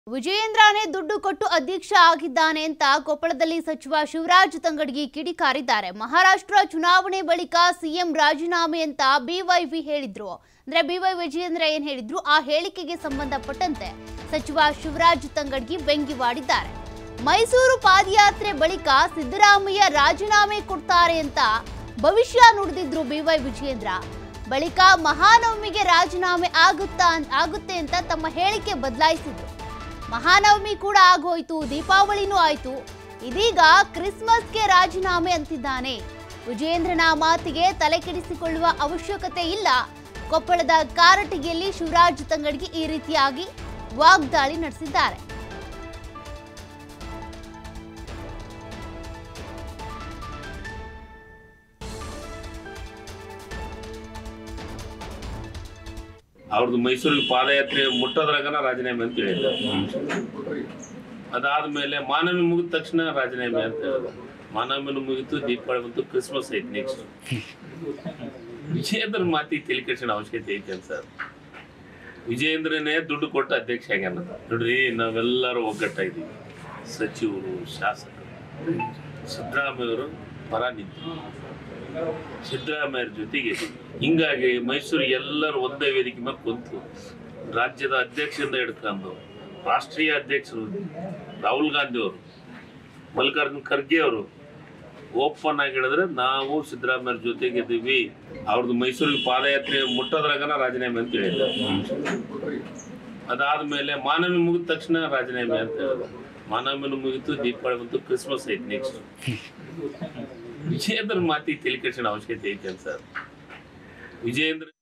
ವಿಜಯೇಂದ್ರನೇ ದುಡ್ಡು ಕೊಟ್ಟು ಅಧ್ಯಕ್ಷ ಆಗಿದ್ದಾನೆ ಅಂತ ಕೊಪ್ಪಳದಲ್ಲಿ ಸಚಿವ ಶಿವರಾಜ್ ತಂಗಡಗಿ ಕಿಡಿಕಾರಿದ್ದಾರೆ ಮಹಾರಾಷ್ಟ್ರ ಚುನಾವಣೆ ಬಳಿಕ ಸಿಎಂ ರಾಜೀನಾಮೆ ಅಂತ ಬಿವೈವಿ ಹೇಳಿದ್ರು ಅಂದ್ರೆ ಬಿವೈ ವಿಜಯೇಂದ್ರ ಏನ್ ಹೇಳಿದ್ರು ಆ ಹೇಳಿಕೆಗೆ ಸಂಬಂಧಪಟ್ಟಂತೆ ಸಚಿವ ಶಿವರಾಜ್ ತಂಗಡಗಿ ವ್ಯಂಗ್ಯವಾಡಿದ್ದಾರೆ ಮೈಸೂರು ಪಾದಯಾತ್ರೆ ಬಳಿಕ ಸಿದ್ದರಾಮಯ್ಯ ರಾಜೀನಾಮೆ ಕೊಡ್ತಾರೆ ಅಂತ ಭವಿಷ್ಯ ನುಡಿದಿದ್ರು ಬಿವೈ ವಿಜಯೇಂದ್ರ ಬಳಿಕ ಮಹಾನವಮಿಗೆ ರಾಜೀನಾಮೆ ಆಗುತ್ತಾ ಆಗುತ್ತೆ ಅಂತ ತಮ್ಮ ಹೇಳಿಕೆ ಬದಲಾಯಿಸಿದ್ರು ಮಹಾನವಮಿ ಕೂಡ ಆಗೋಯ್ತು ದೀಪಾವಳಿನೂ ಆಯ್ತು ಇದೀಗ ಕ್ರಿಸ್ಮಸ್ಗೆ ರಾಜೀನಾಮೆ ಅಂತಿದ್ದಾನೆ ವಿಜೇಂದ್ರನ ಮಾತಿಗೆ ತಲೆ ಕೆಡಿಸಿಕೊಳ್ಳುವ ಅವಶ್ಯಕತೆ ಇಲ್ಲ ಕೊಪ್ಪಳದ ಕಾರಟಗಿಯಲ್ಲಿ ಶಿವರಾಜ್ ತಂಗಡ್ಗಿ ಈ ರೀತಿಯಾಗಿ ವಾಗ್ದಾಳಿ ನಡೆಸಿದ್ದಾರೆ ಅವ್ರದ್ದು ಮೈಸೂರಿಗೆ ಪಾದಯಾತ್ರೆ ಮುಟ್ಟೋದ್ರಾಗನ ರಾಜೀನಾಮೆ ಅಂತ ಹೇಳಿದ್ರು ಅದಾದ್ಮೇಲೆ ಮಾನವಿ ಮುಗಿದ ತಕ್ಷಣ ರಾಜೀನಾಮೆ ಅಂತ ಹೇಳಿದ್ರು ಮಾನವಿನ ಮುಗಿತು ದೀಪಾವಳಿ ಬಂತು ಕ್ರಿಸ್ಮಸ್ ಐತಿ ನೆಕ್ಸ್ಟ್ ವಿಜಯೇಂದ್ರ ಮಾತಿಗೆ ತಲೆ ಕೆಡಿಸೋ ಅವಶ್ಯಕತೆ ಐತೆ ಅಂತ ಸರ್ ವಿಜಯೇಂದ್ರನೇ ದುಡ್ಡು ಕೊಟ್ಟು ಅಧ್ಯಕ್ಷ ಆಗ್ಯಾನ ನೋಡ್ರಿ ನಾವೆಲ್ಲರೂ ಒಗ್ಗಟ್ಟಾಗಿದ್ದೀವಿ ಸಚಿವರು ಶಾಸಕರು ಸಿದ್ದರಾಮಯ್ಯವರು ಪರ ನಿಂತು ಸಿದ್ದರಾಮಯ್ಯರ ಜೊತೆಗೆ ಹಿಂಗಾಗಿ ಮೈಸೂರು ಎಲ್ಲರೂ ಒಂದೇ ವೇದಿಕೆ ಮೇಲೆ ಕುಂತು ರಾಜ್ಯದ ಅಧ್ಯಕ್ಷರಿಂದ ಹಿಡ್ಕೊಂಡು ರಾಷ್ಟ್ರೀಯ ಅಧ್ಯಕ್ಷರು ರಾಹುಲ್ ಗಾಂಧಿ ಅವರು ಮಲ್ಲಿಕಾರ್ಜುನ್ ಖರ್ಗೆ ಅವರು ಓಪನ್ ಆಗಿ ಹೇಳಿದ್ರೆ ನಾವು ಸಿದ್ದರಾಮಯ್ಯರ ಜೊತೆಗೆ ಇದ್ದೀವಿ ಅವ್ರದ್ದು ಮೈಸೂರಿಗೆ ಪಾದಯಾತ್ರೆ ಮುಟ್ಟೋದ್ರಾಗನ ರಾಜೀನಾಮೆ ಅಂತ ಹೇಳಿದ್ರು ಅದಾದ್ಮೇಲೆ ಮಾನವಿ ಮುಗಿದ ತಕ್ಷಣ ರಾಜೀನಾಮೆ ಅಂತ ಹೇಳಿದ್ರು ಮಾನವಿನ ಮುಗಿತು ದೀಪಾವಳಿ ಬಂತು ಕ್ರಿಸ್ಮಸ್ ಐತಿ ನೆಕ್ಸ್ಟ್ ವಿಜಯೇಂದ್ರ ಮಾತಿಗೆ ತಲೆ ಕೆಡಿಸೋ ಅವಶ್ಯಕತೆ ಐತೆ ಅಂತ ಸರ್ ವಿಜಯೇಂದ್ರ